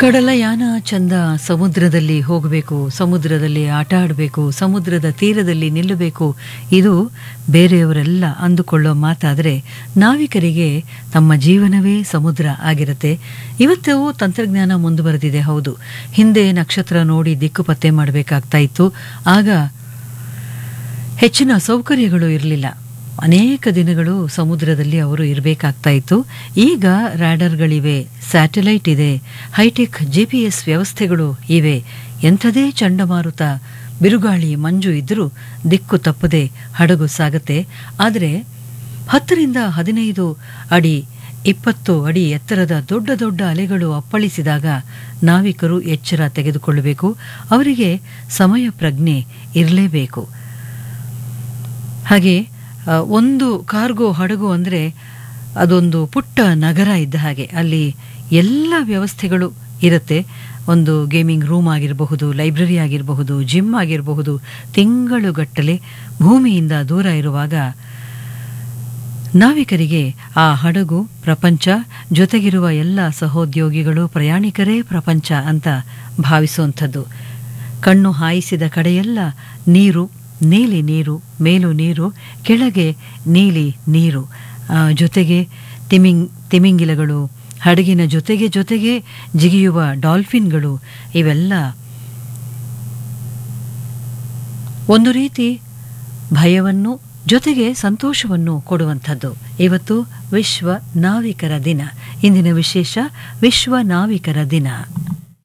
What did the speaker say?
ಕಡಲಯಾನ ಚಂದ ಸಮುದ್ರದಲ್ಲಿ ಹೋಗಬೇಕು ಸಮುದ್ರದಲ್ಲಿ ಆಟ ಆಡಬೇಕು ಸಮುದ್ರದ ತೀರದಲ್ಲಿ ನಿಲ್ಲಬೇಕು ಇದು ಬೇರೆಯವರೆಲ್ಲ ಅಂದುಕೊಳ್ಳೋ ಮಾತಾದರೆ ನಾವಿಕರಿಗೆ ತಮ್ಮ ಜೀವನವೇ ಸಮುದ್ರ ಆಗಿರುತ್ತೆ ಇವತ್ತು ತಂತ್ರಜ್ಞಾನ ಮುಂದುವರೆದಿದೆ ಹೌದು ಹಿಂದೆ ನಕ್ಷತ್ರ ನೋಡಿ ದಿಕ್ಕು ಪತ್ತೆ ಮಾಡಬೇಕಾಗ್ತಾ ಇತ್ತು ಆಗ ಹೆಚ್ಚಿನ ಸೌಕರ್ಯಗಳು ಇರಲಿಲ್ಲ ಅನೇಕ ದಿನಗಳು ಸಮುದ್ರದಲ್ಲಿ ಅವರು ಇರಬೇಕಾಗ್ತಾ ಇತ್ತು ಈಗ ರ್ಯಾಡರ್ಗಳಿವೆ ಸ್ಯಾಟಲೈಟ್ ಇದೆ ಹೈಟೆಕ್ ಜಿ ಪಿ ಎಸ್ ವ್ಯವಸ್ಥೆಗಳು ಇವೆ ಎಂಥದೇ ಚಂಡಮಾರುತ ಬಿರುಗಾಳಿ ಮಂಜು ಇದ್ದರೂ ದಿಕ್ಕು ತಪ್ಪದೆ ಹಡಗು ಸಾಗತ್ತೆ ಆದರೆ ಹತ್ತರಿಂದ ಹದಿನೈದು ಅಡಿ ಇಪ್ಪತ್ತು ಅಡಿ ಎತ್ತರದ ದೊಡ್ಡ ದೊಡ್ಡ ಅಲೆಗಳು ಅಪ್ಪಳಿಸಿದಾಗ ನಾವಿಕರು ಎಚ್ಚರ ತೆಗೆದುಕೊಳ್ಳಬೇಕು ಅವರಿಗೆ ಸಮಯ ಪ್ರಜ್ಞೆ ಇರಲೇಬೇಕು ಹಾಗೆ ಆ, ಒಂದು ಕಾರ್ಗೋ ಹಡಗು ಅಂದರೆ ಅದೊಂದು ಪುಟ್ಟ ನಗರ ಇದ್ದ ಹಾಗೆ ಅಲ್ಲಿ ಎಲ್ಲ ವ್ಯವಸ್ಥೆಗಳು ಇರುತ್ತೆ ಒಂದು ಗೇಮಿಂಗ್ ರೂಮ್ ಆಗಿರಬಹುದು ಲೈಬ್ರರಿ ಆಗಿರಬಹುದು ಜಿಮ್ ಆಗಿರಬಹುದು ತಿಂಗಳುಗಟ್ಟಲೆ ಭೂಮಿಯಿಂದ ದೂರ ಇರುವಾಗ ನಾವಿಕರಿಗೆ ಆ ಹಡಗು ಪ್ರಪಂಚ ಜೊತೆಗಿರುವ ಎಲ್ಲ ಸಹೋದ್ಯೋಗಿಗಳು ಪ್ರಯಾಣಿಕರೇ ಪ್ರಪಂಚ ಅಂತ ಭಾವಿಸುವಂಥದ್ದು ಕಣ್ಣು ಹಾಯಿಸಿದ ಕಡೆಯೆಲ್ಲ ನೀರು ನೀಲಿ ನೀರು ಮೇಲು ನೀರು ಕೆಳಗೆ ನೀಲಿ ನೀರು ಆ, ಜೊತೆಗೆ ತಿಮಿಂಗ್ ತಿಮಿಂಗಿಲಗಳು ಹಡಗಿನ ಜೊತೆಗೆ ಜೊತೆಗೆ ಜಿಗಿಯುವ ಡಾಲ್ಫಿನ್ಗಳು ಇವೆಲ್ಲ ಒಂದು ರೀತಿ ಭಯವನ್ನು ಜೊತೆಗೆ ಸಂತೋಷವನ್ನು ಕೊಡುವಂಥದ್ದು ಇವತ್ತು ವಿಶ್ವ ನಾವಿಕರ ದಿನ ಇಂದಿನ ವಿಶೇಷ ವಿಶ್ವ ನಾವಿಕರ ದಿನ